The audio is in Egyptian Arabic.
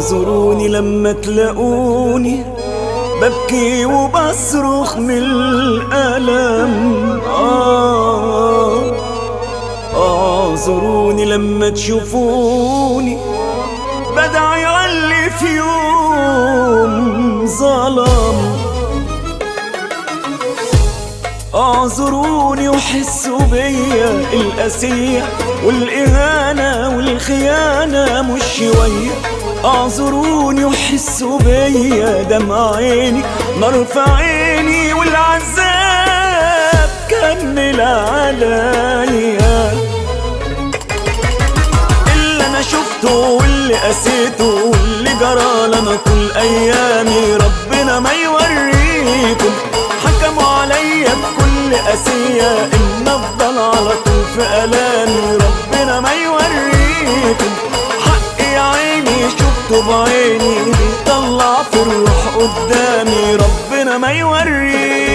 اعذروني لما تلاقوني ببكي وبصرخ من الألم آه اعذروني لما تشوفوني بدعي علي في يوم ظلم اعذروني وحسوا بيا القسية والإهانة والخيانة مش شوية اعذروني وحسوا بيا دمع عيني نار في عيني والعذاب كمل عليا اللي انا شفته واللي قسيته واللي جرى لنا طول ايامي ربنا ما يوريكم حكموا عليا بكل قاسية ان افضل على طول في الامي ربنا ما يوريكم حقي يا عيني شفته بعيني بيطلع في الروح قدامي ربنا ما يوريكم